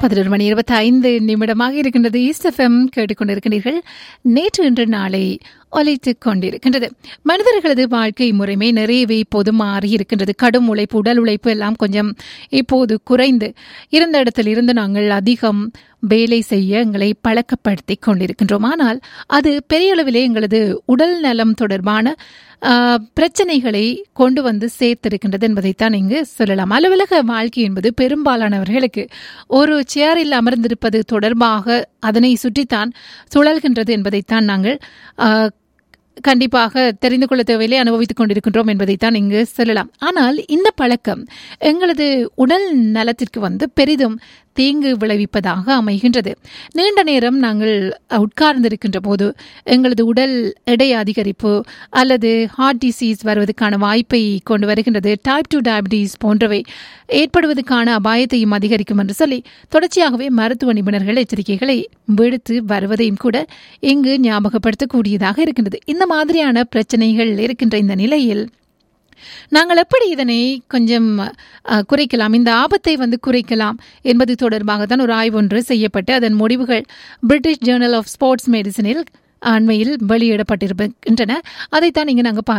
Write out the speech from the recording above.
பதினொரு மணி இருபத்தி ஐந்து நிமிடமாக இருக்கின்றது ஈஸ்ட் எஃப்எம் கேட்டுக்கொண்டிருக்கிறீர்கள் நேற்று இன்று நாளை ஒலைத்துக் கொண்டிருக்கின்றது மனிதர்களது வாழ்க்கை முறைமை நிறையவே இப்போது மாறி இருக்கின்றது கடும் உழைப்பு உடல் உழைப்பு எல்லாம் கொஞ்சம் இப்போது குறைந்து இருந்த இடத்தில் இருந்து நாங்கள் அதிகம் வேலை செய்ய எங்களை பழக்கப்படுத்தி கொண்டிருக்கின்றோம் ஆனால் அது பெரிய அளவிலே எங்களது உடல் நலம் தொடர்பான ஆஹ், பிரச்சனைகளை கொண்டு வந்து சேர்த்திருக்கின்றது என்பதைத்தான் இங்கு சொல்லலாம் அலுவலக வாழ்க்கை என்பது பெரும்பாலானவர்களுக்கு ஒரு சேரில் அமர்ந்திருப்பது தொடர்பாக அதனை சுற்றித்தான் சுழல்கின்றது என்பதைத்தான் நாங்கள் ஆஹ், கண்டிப்பாக தெரிந்து கொள்ள தேவையில்லை அனுபவித்துக் கொண்டிருக்கின்றோம் என்பதைத்தான் இங்கு சொல்லலாம் ஆனால் இந்த பழக்கம் எங்களது உடல் நலத்திற்கு வந்து பெரிதும் தீங்கு விளைவிப்பதாக அமைகின்றது நீண்ட நேரம் நாங்கள் உட்கார்ந்திருக்கின்ற போது எங்களது உடல் எடை அதிகரிப்பு அல்லது ஹார்ட் டிசீஸ் வருவதற்கான வாய்ப்பை கொண்டு வருகின்றது டைப் டூ டயபிட்டிஸ் போன்றவை ஏற்படுவதற்கான அபாயத்தையும் அதிகரிக்கும் என்று சொல்லி தொடர்ச்சியாகவே மருத்துவ நிபுணர்கள் எச்சரிக்கைகளை விடுத்து வருவதையும் கூட இங்கு ஞாபகப்படுத்தக்கூடியதாக இருக்கின்றது இந்த மாதிரியான பிரச்சனைகள் இருக்கின்ற இந்த நிலையில் நாங்கள் எப்படி இதனை கொஞ்சம் அஹ், குறைக்கலாம் இந்த ஆபத்தை வந்து குறைக்கலாம் என்பது தொடர்பாக தான் ஒரு ஆய்வு ஒன்று செய்யப்பட்டு அதன் முடிவுகள் பிரிட்டிஷ் ஜேர்னல் ஆஃப் ஸ்போர்ட்ஸ் மெடிசனில் அண்மையில் வெளியிடப்பட்டிருக்கின்றன அதைத்தான் இங்கு நாங்கள் பார்க்க